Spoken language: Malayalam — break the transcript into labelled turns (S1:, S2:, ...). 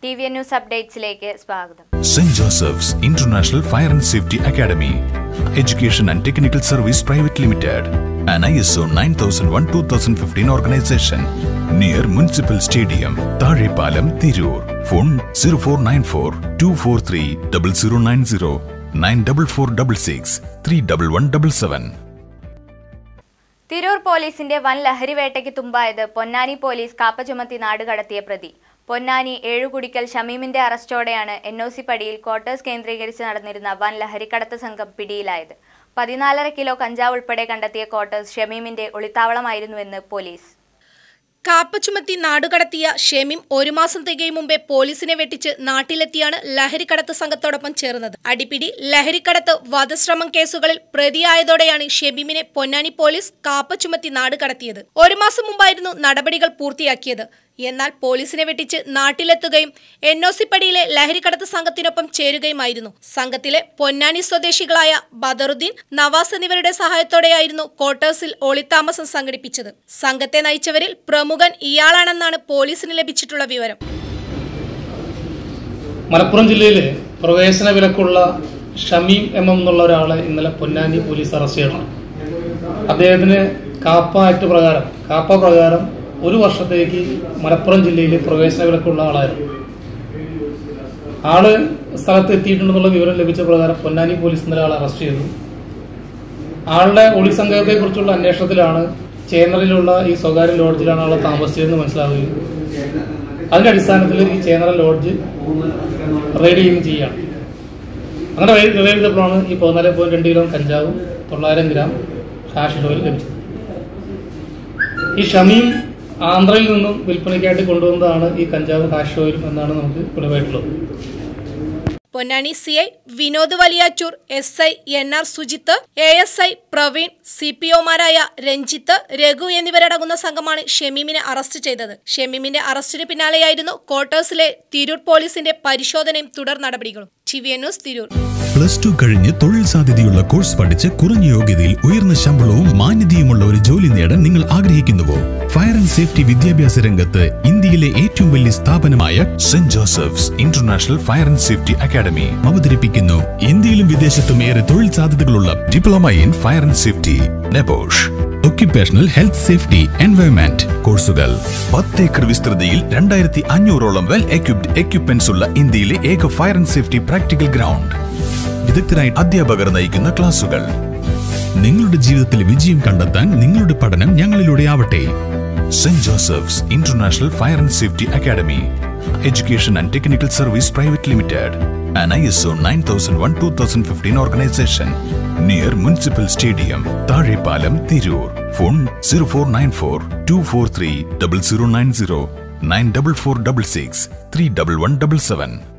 S1: ടി വി എൻ ന്യൂസ് അപ്ഡേറ്റ്സിലേക്ക് സ്വാഗതം
S2: St. Joseph's International Fire and Safety Academy, Education and Technical Service Private Limited, an ISO 9001-2015 organization, near Municipal Stadium, Tarepalam, Tirur. Phone 0494-243-0090, 94466 31177.
S1: Tirur പോലീസിന്റെ വൻ ലഹരിവേട്ടയ്ക്ക് തുമ്പായത് പൊന്നാനി പോലീസ് കാപ്പ ചുമത്തി നാട് കടത്തിയ പ്രതി പൊന്നാനി ഏഴുകുടിക്കൽ ഷമീമിന്റെ അറസ്റ്റോടെയാണ് എൻ ഒ സി പടിയിൽ ക്വാർട്ടേഴ്സ് കേന്ദ്രീകരിച്ച് നടന്നിരുന്ന വൻ ലഹരിക്കടത്ത് സംഘം പിടിയിലായത് പതിനാലര കിലോ കഞ്ചാവ് ഉൾപ്പെടെ കണ്ടെത്തിയ ക്വാർട്ടേഴ്സ് ഷമീമിന്റെ ഒളിത്താവളമായിരുന്നുവെന്ന് പോലീസ്
S3: കാപ്പ ചുമത്തി നാടുകടത്തിയ ഷെമീം ഒരു മാസം തികയും മുമ്പേ പോലീസിനെ വെട്ടിച്ച് നാട്ടിലെത്തിയാണ് ലഹരിക്കടത്ത് സംഘത്തോടൊപ്പം ചേർന്നത് അടിപിടി ലഹരിക്കടത്ത് വധശ്രമം കേസുകളിൽ പ്രതിയായതോടെയാണ് ഷെമീമിനെ പൊന്നാനി പോലീസ് കാപ്പ ചുമത്തി നാട് കടത്തിയത് ഒരു മാസം മുമ്പായിരുന്നു നടപടികൾ പൂർത്തിയാക്കിയത് എന്നാൽ പോലീസിനെ വെട്ടിച്ച് നാട്ടിലെത്തുകയും എൻ ഒ സി പടിയിലെ ലഹരിക്കടത്ത് സംഘത്തിനൊപ്പം ചേരുകയുമായിരുന്നു സംഘത്തിലെ പൊന്നാനി സ്വദേശികളായ ബദറുദ്ദീൻ നവാസ് എന്നിവരുടെ സഹായത്തോടെയായിരുന്നു ക്വാർട്ടേഴ്സിൽ ഒളിത്താമസം സംഘടിപ്പിച്ചത് സംഘത്തെ നയിച്ചവരിൽ പ്രമുഖൻ ഇയാളാണെന്നാണ് പോലീസിന് ലഭിച്ചിട്ടുള്ള വിവരം
S4: മലപ്പുറം ജില്ലയിൽ പ്രവേശന വിലക്കുള്ള ഷമീം എം എം എന്നുള്ള ഒരാളെ ഇന്നലെ പൊന്നാനി പോലീസ് അറസ്റ്റ് ചെയ്യണം അദ്ദേഹത്തിന് കാപ്പ ആക്ട് പ്രകാരം കാപ്പ പ്രകാരം ഒരു വർഷത്തേക്ക് മലപ്പുറം ജില്ലയിൽ പ്രവേശന വിലക്കുള്ള ആളായിരുന്നു ആള് സ്ഥലത്ത് എത്തിയിട്ടുണ്ടെന്നുള്ള വിവരം ലഭിച്ച പ്രകാരം പൊന്നാനി പോലീസ് ഇന്നലെ ആളെ അറസ്റ്റ് ചെയ്തു ആളുടെ ഒളി സംഘത്തെ കുറിച്ചുള്ള അന്വേഷണത്തിലാണ് ചേന്നറിലുള്ള ഈ സ്വകാര്യ ലോഡ്ജിലാണ് ആളെ താമസിച്ചതെന്ന് മനസ്സിലാവുകയും അതിന്റെ അടിസ്ഥാനത്തിൽ ഈ ചേന്നറ ലോഡ്ജ് റെയ്ഡ് ചെയ്യുകയും ചെയ്യുകയാണ് അങ്ങനെ റെയ്ഡ് റെയ്ഡ് ചെയ്തപ്പോഴാണ് ഈ പതിനാല് പോയിന്റ് രണ്ട് കിലോ കഞ്ചാവും തൊള്ളായിരം ഗ്രാം ഹാഷ് ഓയിൽ ലഭിച്ചത് ഈ ഷമീം ആന്ധ്രയിൽ നിന്നും വിൽപ്പനയ്ക്കായിട്ട് കൊണ്ടുവന്നതാണ് ഈ കഞ്ചാവും ഹാഷ് ഓയിലും എന്നാണ് നമുക്ക് വെളിവായിട്ടുള്ളത്
S3: Ponnani C I Vinod Valiyachoor S I N R Sujith A S I Praveen C P ഒമാരായ രഞ്ജിത്ത് രഘു എന്നിവരടങ്ങുന്ന സംഘമാണ് ഷമീമിനെ അറസ്റ്റ് ചെയ്തത് ഷമീമിന്റെ അറസ്റ്റിന് പിന്നാലെയായിരുന്നു ക്വാർട്ടേഴ്സിലെ തിരൂർ പോലീസിന്റെ പരിശോധനയും തുടർ നടപടികളും T V N news Tirur
S2: plus two കഴിഞ്ഞ് തൊഴിൽ സാധ്യതയുള്ള കോഴ്സ് പഠിച്ച് കുറഞ്ഞ യോഗ്യതയിൽ ഉയർന്ന ശമ്പളവും മാന്യതയുമുള്ള ഒരു ജോലി നേടാൻ നിങ്ങൾ ആഗ്രഹിക്കുന്നുവോ ഫയർ ആൻഡ് സേഫ്റ്റി വിദ്യാഭ്യാസ രംഗത്ത് ഇന്ത്യയിലെ ഏറ്റവും വലിയ സ്ഥാപനമായ saint Joseph's international fire and safety academy അവതരിപ്പിക്കുന്നു ഇന്ത്യയിലും വിദേശത്തും ഏറെ തൊഴിൽ സാധ്യതകളുള്ള diploma in fire and safety NEBOSH occupational health safety environment കോഴ്സുകൾ പത്ത് ഏക്കർ വിസ്തൃതിയിൽ രണ്ടായിരത്തി അഞ്ഞൂറോളം വെൽ എക്യുപ്ഡ് എക്യുപ്മെന്റ്സ് ഉള്ള ഇന്ത്യയിലെ ഏക fire and safety practical ground വിദഗ്ധരായ അധ്യാപകർ നയിക്കുന്ന ക്ലാസുകൾ നിങ്ങളുടെ ജീവിതത്തിൽ വിജയം കണ്ടെത്താൻ നിങ്ങളുടെ പഠനം ഞങ്ങളിലൂടെ ആവട്ടെ saint Joseph's international fire and safety academy education and technical service private limited an ISO 9001-2015 organization near Municipal Stadium, Tarepalam, Tirur. Phone 0494 243 0090 94466 31177.